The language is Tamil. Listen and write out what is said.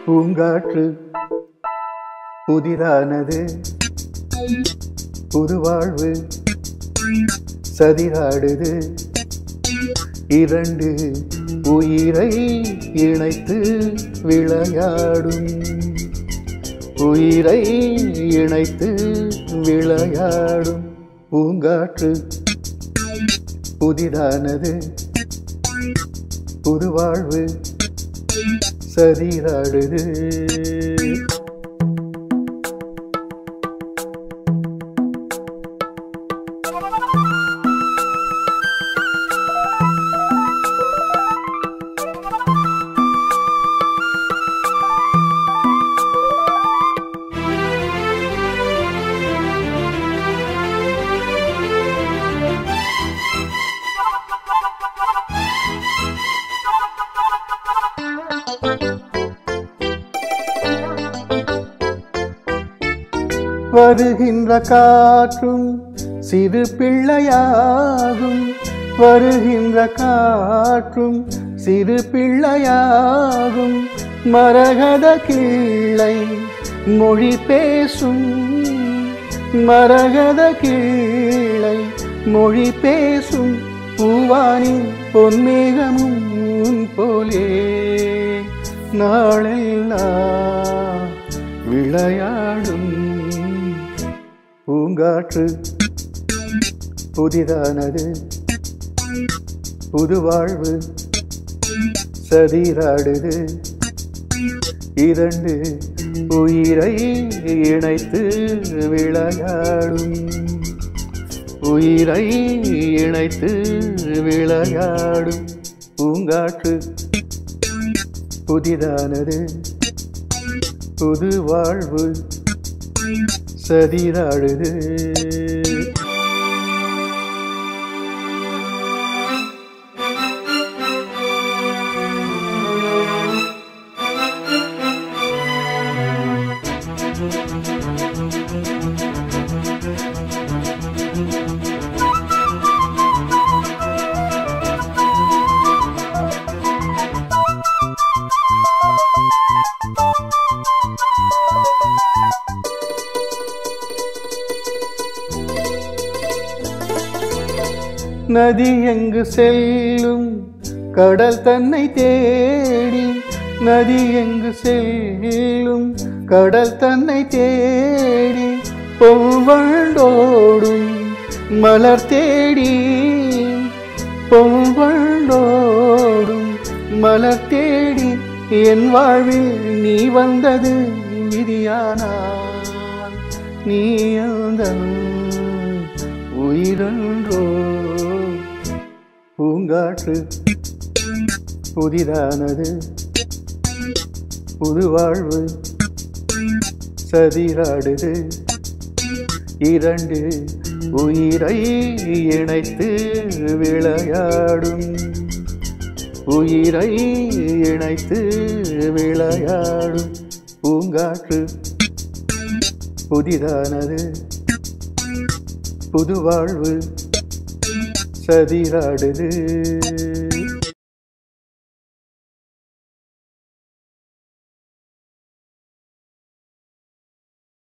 பூங்காற்று புதிரானது புதுவாழ்வு சதிராடுது இரண்டு உயிரை இணைத்து விளையாடும் உயிரை இணைத்து விளையாடும் பூங்காற்று புதிதானது புதுவாழ்வு சதிராடுது வருகின்ற காற்றும் சிறு பிள்ளையாகும் வருகின்ற காற்றும் சிறு பிள்ளையாகும் மரகத கிள்ளை மொழி பேசும் மரகத கிள்ளை மொழி பேசும் பூவானின் பொன்மேகமும் உன் போலே நாளெல்லாம் விளையாடும் பூங்காற்று புதிதானது புதுவாழ்வு சதிராடுது இரண்டு உயிரை இணைத்து விளையாடும் உயிரை இணைத்து விளையாடும் பூங்காற்று புதிதானது புது வாழ்வு சதிராடுது நதி எங்கு செல்லும் கடல் தன்னை தேடி நதி எங்கு செல்லும் கடல் தன்னை தேடி பொவ்வண்டோடும் மலர் தேடி பொவ்வண்டோடும் மலர் தேடி என் வாழ்வில் நீ வந்தது விதியானால் நீ அந்த உயிரன்றோ பூங்காற்று புதிதானது புது வாழ்வு சதிராடுது இரண்டு உயிரை இணைத்து விளையாடும் உயிரை இணைத்து விளையாடும் பூங்காற்று புதிதானது புது வாழ்வு சதிராடுது